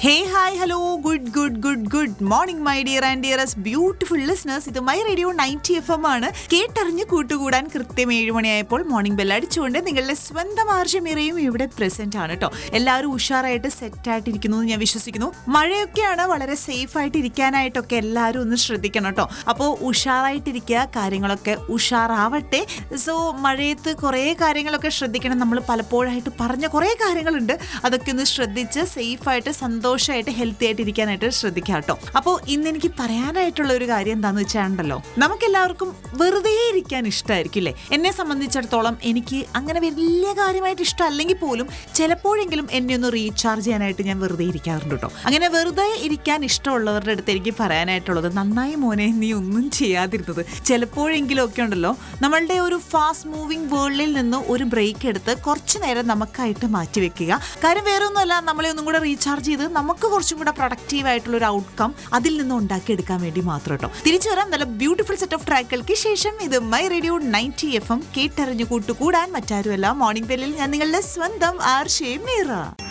hey hi hello good good good good morning my dear and dearest beautiful listeners ഇത് my radio ninety F M ആണ് കേട്ടറിഞ്ഞ് കൂട്ടുകൂടാൻ കൃത്യം ഏഴ് മണിയായപ്പോൾ മോർണിംഗ് ബെൽ അടിച്ചുകൊണ്ട് നിങ്ങളുടെ സ്വന്തം ആർജമിറയും ഇവിടെ പ്രസന്റ് ആണ് കേട്ടോ എല്ലാവരും ഉഷാറായിട്ട് സെറ്റ് ആയിട്ടിരിക്കുന്നു എന്ന് ഞാൻ വിശ്വസിക്കുന്നു മഴയൊക്കെയാണ് വളരെ സേഫ് ആയിട്ട് ഇരിക്കാനായിട്ടൊക്കെ എല്ലാവരും ഒന്ന് ശ്രദ്ധിക്കണം കേട്ടോ അപ്പോൾ ഉഷാറായിട്ടിരിക്കുക കാര്യങ്ങളൊക്കെ ഉഷാറാവട്ടെ സോ മഴയത്ത് കുറേ കാര്യങ്ങളൊക്കെ ശ്രദ്ധിക്കണം നമ്മൾ പലപ്പോഴായിട്ട് പറഞ്ഞ കുറേ കാര്യങ്ങളുണ്ട് അതൊക്കെ ഒന്ന് ശ്രദ്ധിച്ച് സേഫായിട്ട് സന്തോഷമായിട്ട് ഹെൽത്തി ആയിട്ട് ഇരിക്കാനായിട്ട് ശ്രദ്ധിക്കാം കേട്ടോ അപ്പോൾ ഇന്ന് എനിക്ക് പറയാനായിട്ടുള്ള ഒരു കാര്യം എന്താണെന്ന് വെച്ചാണ്ടല്ലോ നമുക്കെല്ലാവർക്കും വെറുതെ ഇരിക്കാൻ ഇഷ്ടമായിരിക്കില്ലേ എന്നെ സംബന്ധിച്ചിടത്തോളം എനിക്ക് അങ്ങനെ വലിയ കാര്യമായിട്ട് ഇഷ്ടമല്ലെങ്കിൽ പോലും ചിലപ്പോഴെങ്കിലും എന്നെ ഒന്ന് റീചാർജ് ചെയ്യാനായിട്ട് ഞാൻ വെറുതെ ഇരിക്കാറുണ്ട് കേട്ടോ അങ്ങനെ വെറുതെ ഇരിക്കാൻ ഇഷ്ടമുള്ളവരുടെ അടുത്ത് എനിക്ക് പറയാനായിട്ടുള്ളത് നന്നായി മോനെ നീ ഒന്നും ചെയ്യാതിരുന്നത് ചിലപ്പോഴെങ്കിലും ഒക്കെ ഉണ്ടല്ലോ നമ്മളുടെ ഒരു ഫാസ്റ്റ് മൂവിങ് വേൾഡിൽ നിന്ന് ഒരു ബ്രേക്ക് എടുത്ത് കുറച്ച് നേരം നമുക്കായിട്ട് മാറ്റി വെക്കുക കാര്യം വേറെ ഒന്നുമല്ല നമ്മളെ ഒന്നും കൂടെ റീചാർജ് ചെയ്ത് നമുക്ക് കുറച്ചും കൂടെ പ്രൊഡക്റ്റീവ് ആയിട്ടുള്ള ഒരു ഔട്ട്കം അതിൽ നിന്ന് ഉണ്ടാക്കിയെടുക്കാൻ വേണ്ടി മാത്രം കേട്ടോ തിരിച്ചു വരാം നല്ല ബ്യൂട്ടിഫുൾ സെറ്റ് ഓഫ് ട്രാക്കുകൾക്ക് ശേഷം ഇത് my radio ninety F M കേട്ടറിഞ്ഞു കൂട്ടുകൂടാൻ മറ്റാരുമല്ല മോർണിംഗ് ബെല്ലിൽ ഞാൻ നിങ്ങളുടെ സ്വന്തം ആർ ഷേ മീറ